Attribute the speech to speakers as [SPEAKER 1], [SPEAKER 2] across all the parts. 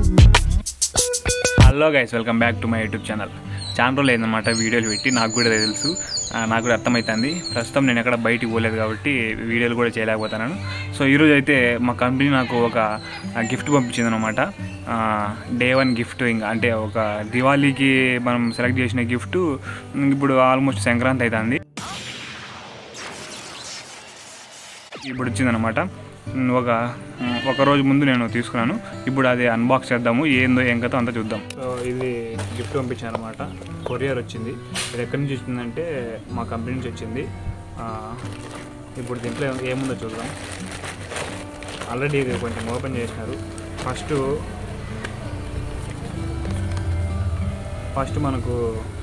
[SPEAKER 1] Hello guys welcome back to my YouTube channel చాలా రోజులు అయిందన్నమాట వీడియోలు పెట్టి నాకు కూడా తెలుసు ఆ, నాకు కూడా అర్థమవుతుంది ప్రస్తుతం నేను ఎక్కడ బయటికి పోలేదు కాబట్టి వీడియోలు కూడా చేయలేకపోతున్నాను సో ఈరోజు అయితే మా కంపెనీ నాకు ఒక గిఫ్ట్ పంపించింది అనమాట డే వన్ గిఫ్ట్ ఇంకా అంటే ఒక దివాళీకి మనం సెలెక్ట్ చేసిన గిఫ్ట్ ఇప్పుడు ఆల్మోస్ట్ సంక్రాంతి అవుతుంది ఇప్పుడు వచ్చిందనమాట ఉమ్, ఒక ఉమ్, ఒక రోజు ముందు నేను తీసుకున్నాను ఇప్పుడు అది అన్బాక్స్ చేద్దాము ఏందో ఏం కథ అంతా చూద్దాం సో ఇది గిఫ్ట్ పంపించాను అనమాట కొరియర్ వచ్చింది ఇది ఎక్కడి నుంచి వచ్చిందంటే మా కంపెనీ నుంచి వచ్చింది ఆ, ఇప్పుడు దీంట్లో ఏముందో చూద్దాం ఆల్రెడీ ఇది కొంచెం ఓపెన్ చేసినారు ఫస్ట్ ఫస్ట్ మనకు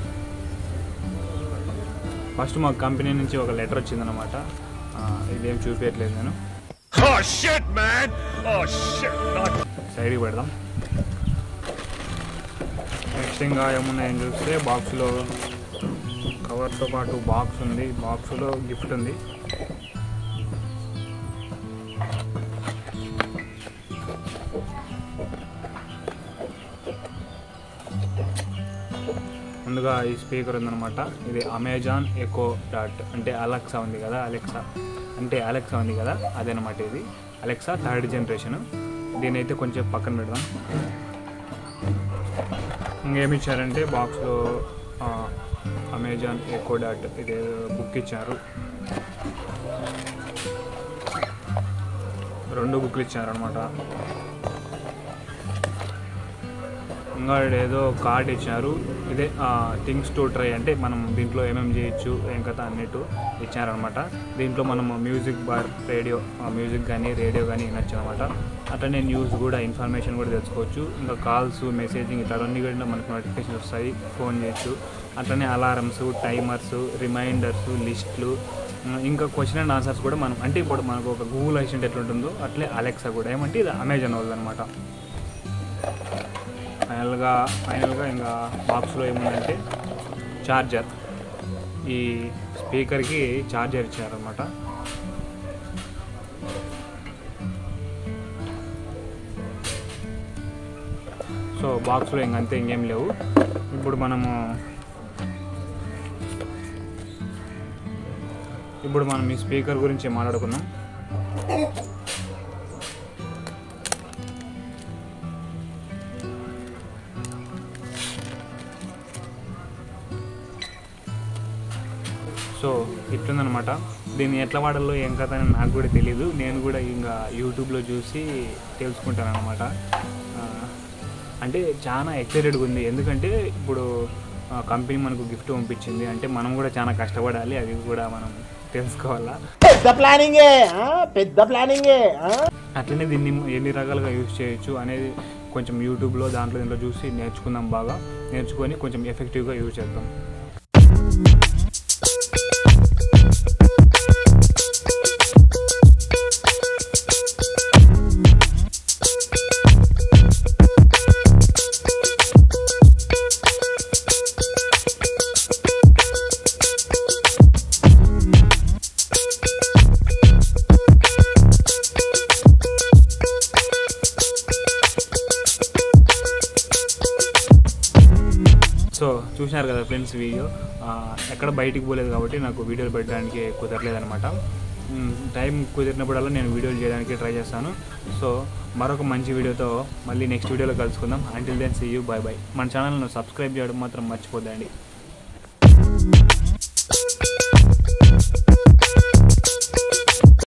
[SPEAKER 1] ఫస్ట్ మా కంపెనీ నుంచి ఒక లెటర్ వచ్చిందనమాట ఆ, ఇదేం చూపించట్లేదు నేను
[SPEAKER 2] Oh shit, man! Oh shit! Not
[SPEAKER 1] సైడ్కి పెడదాం నెక్స్ట్ ఇంకా ఏమున్నాయని చూస్తే బాక్స్లో కవర్తో పాటు బాక్స్ ఉంది బాక్స్లో గిఫ్ట్ ఉంది ముందుగా ఈ స్పీకర్ ఉందన్నమాట ఇది అమెజాన్ ఎకో డాట్ అంటే అలెక్సా ఉంది కదా అలెక్సా అంటే అలెక్సా ఉంది కదా అదనమాట ఇది అలెక్సా థర్డ్ జనరేషన్ దీని అయితే కొంచెం పక్కన పెడదాం ఇంకేమి ఇచ్చారంటే బాక్స్లో అమెజాన్ ఎకో డాట్ ఇది బుక్ ఇచ్చారు రెండు బుక్లు ఇచ్చారనమాట ఇంకా ఏదో కార్డ్ ఇచ్చారు ఇదే థింగ్స్ టు ట్రై అంటే మనం దీంట్లో ఏమేమి చేయొచ్చు ఏం కథ అన్నట్టు ఇచ్చారనమాట దీంట్లో మనం మ్యూజిక్ బార్ రేడియో మ్యూజిక్ కానీ రేడియో కానీ వినొచ్చు అనమాట అట్లనే న్యూస్ కూడా ఇన్ఫర్మేషన్ కూడా తెలుసుకోవచ్చు ఇంకా కాల్స్ మెసేజింగ్ ఇట్లావన్నీ కూడా మనకు నోటిఫికేషన్ వస్తాయి ఫోన్ చేయొచ్చు అట్లనే అలారమ్స్ టైమర్స్ రిమైండర్స్ లిస్టులు ఇంకా క్వశ్చన్ అండ్ ఆన్సర్స్ కూడా మనం అంటే ఇప్పుడు మనకు ఒక గూగుల్ అసిస్టెంట్ ఎట్లుంటుందో అట్లే అలెక్సా కూడా ఏమంటే ఇది అమెజాన్ వాళ్ళది అనమాట ఫైనల్గా ఫైనల్గా ఇంకా బాక్స్లో ఏముందంటే ఛార్జర్ ఈ స్పీకర్కి ఛార్జర్ ఇచ్చారనమాట సో బాక్స్లో ఇంకంతే ఇంకేం లేవు ఇప్పుడు మనము ఇప్పుడు మనం ఈ స్పీకర్ గురించి మాట్లాడుకుందాం సో ఇట్లుందనమాట దీన్ని ఎట్లా వాడాలో ఏం కథ అని నాకు కూడా తెలియదు నేను కూడా ఇంకా యూట్యూబ్లో చూసి తెలుసుకుంటాను అనమాట అంటే చాలా ఎక్సైటెడ్గా ఉంది ఎందుకంటే ఇప్పుడు కంపెనీ మనకు గిఫ్ట్ పంపించింది అంటే మనం కూడా చాలా కష్టపడాలి అది కూడా మనం తెలుసుకోవాలా
[SPEAKER 3] పెద్ద ప్లానింగే ఆ? పెద్ద ప్లానింగే ఆ?
[SPEAKER 1] అట్లనే దీన్ని ఎన్ని రకాలుగా యూజ్ చేయొచ్చు అనేది కొంచెం యూట్యూబ్లో దాంట్లో దీంట్లో చూసి నేర్చుకుందాం బాగా నేర్చుకొని కొంచెం ఎఫెక్టివ్గా యూజ్ చేద్దాం సో చూసినారు కదా ఫ్రెండ్స్ వీడియో ఆ, ఎక్కడ బయటికి పోలేదు కాబట్టి నాకు వీడియోలు పెట్టడానికి కుదరలేదనమాట మ్, టైం కుదిరినప్పుడల్లా నేను వీడియోలు చేయడానికి ట్రై చేస్తాను సో మరొక మంచి వీడియోతో మళ్ళీ నెక్స్ట్ వీడియోలో కలుసుకుందాం until then see you bye bye మన ఛానల్ను సబ్స్క్రైబ్ చేయడం మాత్రం మర్చిపోద్దండి